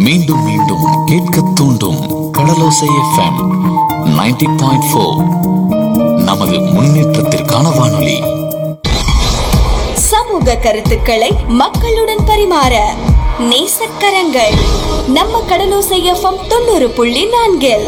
மீண்டும் மீண்டும் கேட்க தூண்டும் கடலோசை எஃப்எம் 90.4 பாயிண்ட் ஃபோர் நமது முன்னேற்றத்திற்கான வானொலி சமூக கருத்துக்களை மக்களுடன் பரிமாற நேசக்கரங்கள் நம்ம கடலோசை எஃப்எம் தொண்ணூறு புள்ளி நான்கில்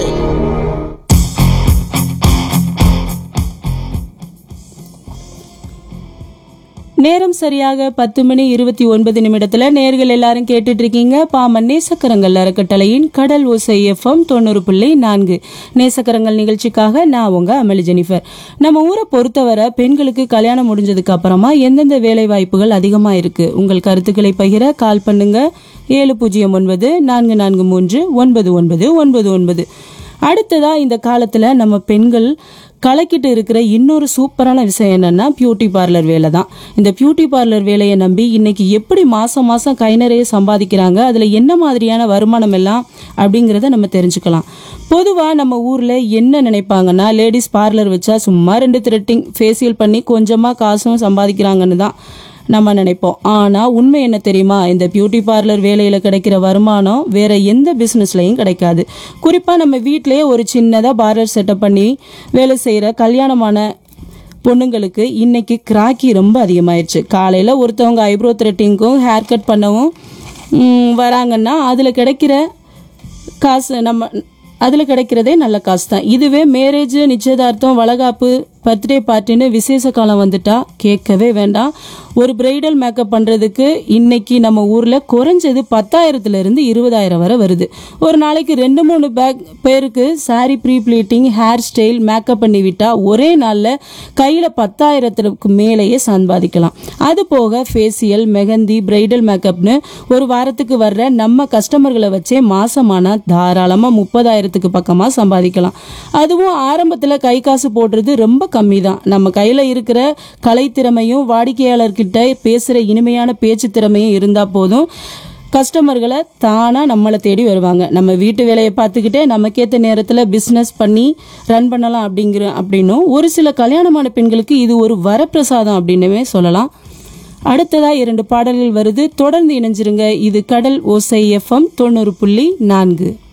நேரம் சரியாக பத்து மணி இருபத்தி ஒன்பது நிமிடத்துல நேர்கள் எல்லாரும் கேட்டுட்டு இருக்கீங்க பாமன் நேசக்கரங்கள் அறக்கட்டளையின் கடல் ஓசை எஃப்எம் தொண்ணூறு புள்ளி நான்கு நேசக்கரங்கள் நிகழ்ச்சிக்காக நான் உங்க அமளி ஜெனிஃபர் நம்ம ஊரை பொறுத்தவரை பெண்களுக்கு கல்யாணம் முடிஞ்சதுக்கு அப்புறமா எந்தெந்த வேலை வாய்ப்புகள் அதிகமா இருக்கு உங்கள் கருத்துக்களை பகிர கால் பண்ணுங்க ஏழு பூஜ்ஜியம் ஒன்பது நான்கு நான்கு மூன்று ஒன்பது ஒன்பது ஒன்பது ஒன்பது அடுத்ததா இந்த காலத்துல நம்ம பெண்கள் கலக்கிட்டு இருக்கிற இன்னொரு சூப்பரான விஷயம் என்னன்னா பியூட்டி பார்லர் வேலை தான் இந்த பியூட்டி பார்லர் வேலையை நம்பி இன்னைக்கு எப்படி மாசம் மாசம் கை நிறைய சம்பாதிக்கிறாங்க அதுல என்ன மாதிரியான வருமானம் எல்லாம் அப்படிங்கிறத நம்ம தெரிஞ்சுக்கலாம் பொதுவா நம்ம ஊர்ல என்ன நினைப்பாங்கன்னா லேடிஸ் பார்லர் வச்சா சும்மா ரெண்டு த்ரெட்டிங் ஃபேஷியல் பண்ணி கொஞ்சமா காசும் சம்பாதிக்கிறாங்கன்னு தான் நம்ம நினைப்போம் ஆனா உண்மை என்ன தெரியுமா இந்த பியூட்டி பார்லர் வேலையில கிடைக்கிற வருமானம் வேற எந்த பிசினஸ்லயும் கிடைக்காது குறிப்பா நம்ம வீட்டிலேயே ஒரு சின்னதா பார்லர் செட்டப் பண்ணி வேலை செய்யற கல்யாணமான பொண்ணுங்களுக்கு இன்னைக்கு கிராக்கி ரொம்ப அதிகமாயிருச்சு காலையில ஒருத்தவங்க ஐப்ரோ த்ரெட்டிங்க்கும் ஹேர் கட் பண்ணவும் ம், வராங்கன்னா அதுல கிடைக்கிற காசு நம்ம அதில் கிடைக்கிறதே நல்ல காசு தான் இதுவே மேரேஜ் நிச்சயதார்த்தம் வளகாப்பு பர்த்டே பார்ட்டின்னு விசேஷ காலம் வந்துட்டா கேட்கவே வேண்டாம் ஒரு பிரைடல் மேக்கப் பண்ணுறதுக்கு இன்னைக்கு நம்ம ஊரில் குறைஞ்சது பத்தாயிரத்துல இருந்து இருபதாயிரம் வரை வருது ஒரு நாளைக்கு ரெண்டு மூணு பேக் பேருக்கு saree pre pleating hairstyle makeup பண்ணி விட்டா ஒரே நாளில் கையில் பத்தாயிரத்துக்கு மேலேயே சம்பாதிக்கலாம் அது போக ஃபேஷியல் மெஹந்தி பிரைடல் மேக்கப்னு ஒரு வாரத்துக்கு வர்ற நம்ம கஸ்டமர்களை வச்சே மாசமானா தாராளமாக முப்பதாயிரத்துக்கு பக்கமாக சம்பாதிக்கலாம் அதுவும் ஆரம்பத்தில் கை காசு போடுறது ரொம்ப கம்மி தான் நம்ம கையில் இருக்கிற கலைத்திறமையும் வாடிக்கையாளர்கிட்ட பேசுகிற இனிமையான பேச்சு திறமையும் இருந்தால் போதும் கஸ்டமர்களை தானாக நம்மளை தேடி வருவாங்க நம்ம வீட்டு வேலையை பார்த்துக்கிட்டே நமக்கேற்ற நேரத்தில் பிஸ்னஸ் பண்ணி ரன் பண்ணலாம் அப்படிங்கிற அப்படின்னும் ஒரு சில கல்யாணமான பெண்களுக்கு இது ஒரு வரப்பிரசாதம் அப்படின்னுமே சொல்லலாம் அடுத்ததா இரண்டு பாடல்கள் வருது தொடர்ந்து இணைஞ்சிருங்க இது கடல் ஓசை எஃப்எம் தொண்ணூறு புள்ளி நான்கு